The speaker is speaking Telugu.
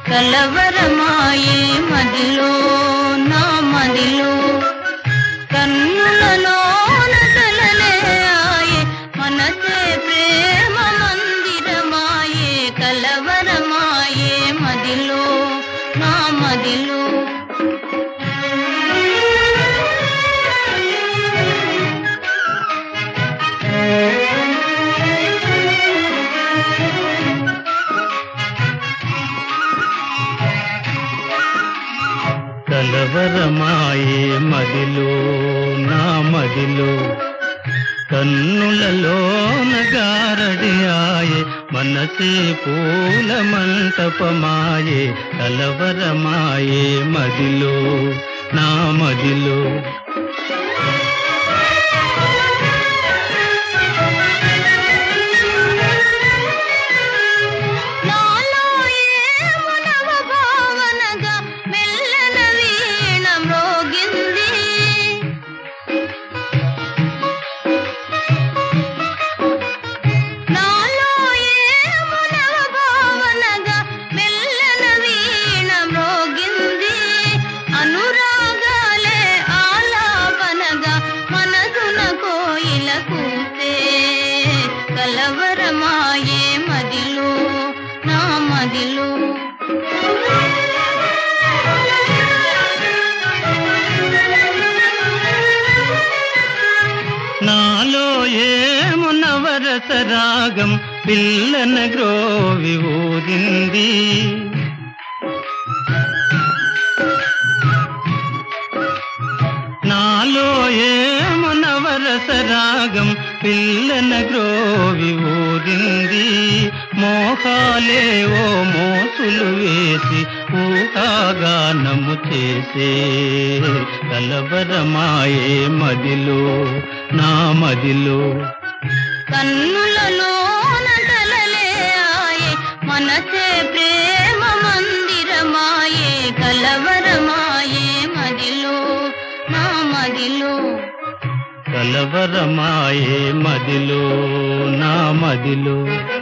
కలవరమాయే మదిలో నా మదిలో కన్నులలోన కలలే ఆయే మనసే ప్రేమ మందిరమాయే కలవరమాయే మదిలో నా మదిలో కలవరమాయే మదిలో నా మదిలో కన్నులలోన గారడియాయే మనసే పూల మంటపమాయే కలవరమాయే మదిలో నా మదిలో నాలో ఏమునవ భావనగా మెల్లన వీణ మ్రోగింది నాలో ఏమునవ భావనగా మెల్లన వీణ మ్రోగింది అనురాగాలే ఆలాపనగా మనసున కోయిల కూసే కలవరమాయే మదిలో నా మదిలో నాలో ఏమునవరస రాగం పిల్లన గ్రోవి ఊరింది నాలో ఏమునవరస రాగం పిల్లన గ్రోవి ఊరింది మోహాలే ఓ మోసులు వేసి ఊహాగానము చేసే కలవరమాయే మదిలో నా మదిలో కన్నులలోన కలలే ఆయే మనసే ప్రేమ మందిరమాయే కలవరమాయే మదిలో నా మదిలో కలవరమాయే మదిలో నా మదిలో